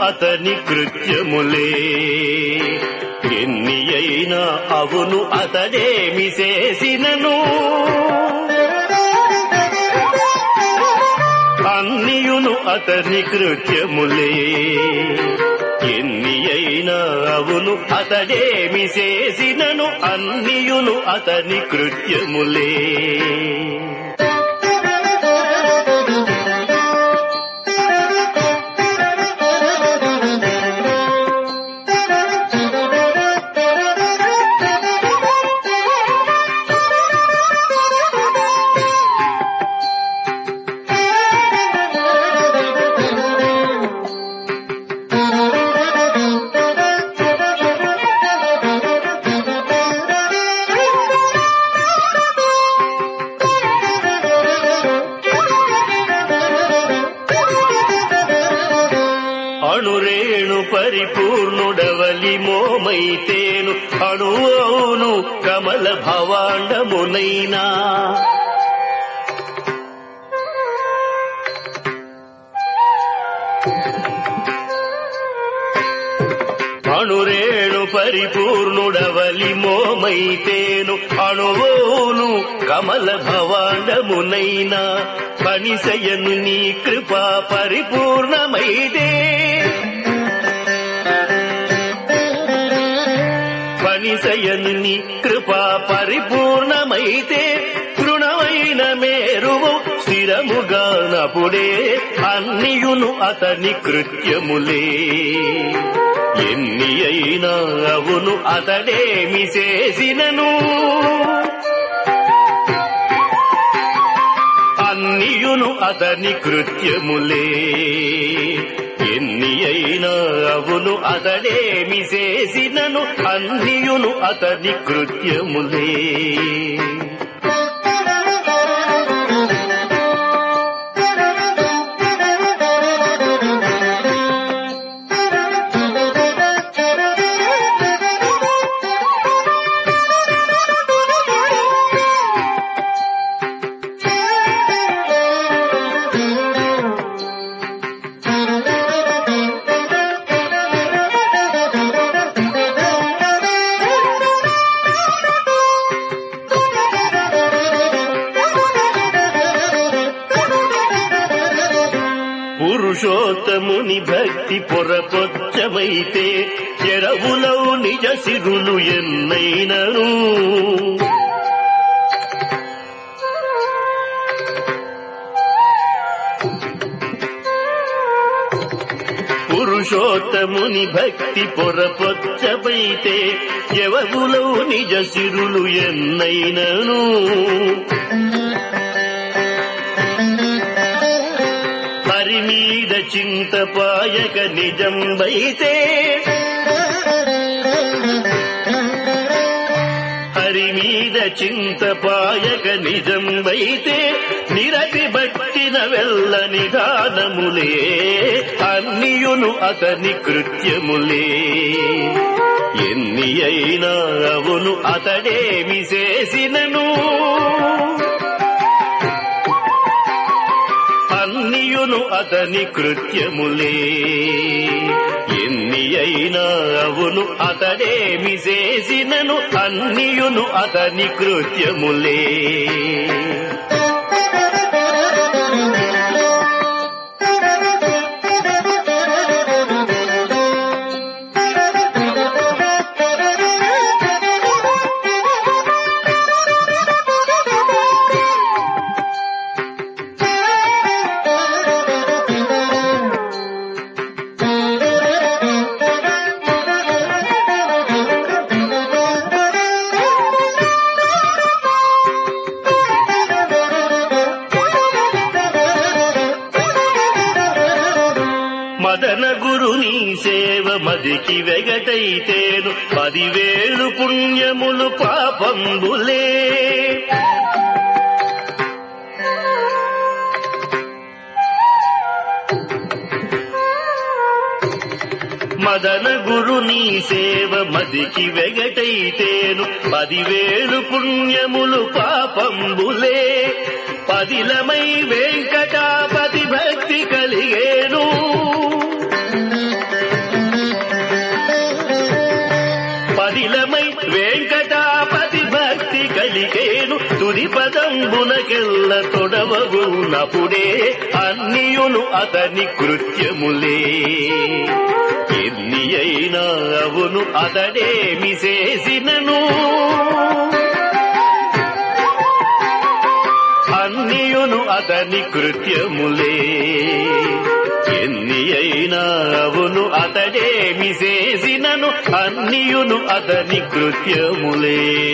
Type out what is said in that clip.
అతని కృత్యములే ఎన్ని అయినా అవును అతడేమి చేసినను అన్నియును అతని కృత్యములే ఎన్ని అయినా అవును అతడేమి చేసినను అన్నియును అతని కృత్యములే అణురేణు పరిపూర్ణుడవలి మోమైతేను అణువును కమల భవాండమునైనా అణురేణు పరిపూర్ణుడవలి మోమైతేను అణువును కమల భవాండమునైనా పనిసయను నీ కృపా పరిపూర్ణమైదే పనిసయను నీ కృపా పరిపూర్ణమైతే తృణమైన మేరువు స్థిరముగానపుడే అన్నియును అతని కృత్యములే ఎన్ని అయినా అవును అతడేమి చేసినను అన్నియును అతని కృత్యములే ఎన్ని అయినా అవును అతడేమి చేసినను అన్నియును అతని కృత్యములే పురుషోత్తముని భక్తి పొరపొచ్చమైతే ఎరవులో నిజ సిరులు ఎన్నైనను పురుషోత్తముని భక్తి పొరపొచ్చమైతే ఎవగులో నిజ సిరులు ఎన్నైనను హరి మీద చింతపాయక నిజం వైతే హరి మీద చింతపాయక నిజం వైతే నిరతి భక్తిన వెళ్ళ నిదానములే అన్నియును అతని కృత్యములే ఎన్ని అయినా అవును అతడేమి చేసినను అన్నియును అతని కృత్యములే ఎన్ని అయినా అవును అతడేమి చేసినను అన్నియును అతని కృత్యములే మదన గురుని సేవ మదికి వెగటైతేను పదివేలు పుణ్యములు పాపంబులే మదన గురుని సేవ మదికి వెగటైతేను పదివేలు పుణ్యములు పాపంబులే పదిలమై వెంకటాపతి భక్తి కలిగేను కృత్యంబునకెల్ల తొడవగునపుడే అన్నియును అతని కృత్యములే ఎన్ని అయినా అవును అతడేమి చేసినను అన్నియును అతని కృత్యములే ఎన్ని అయినా అవును అతడేమి చేసినను అన్నియును అతని కృత్యములే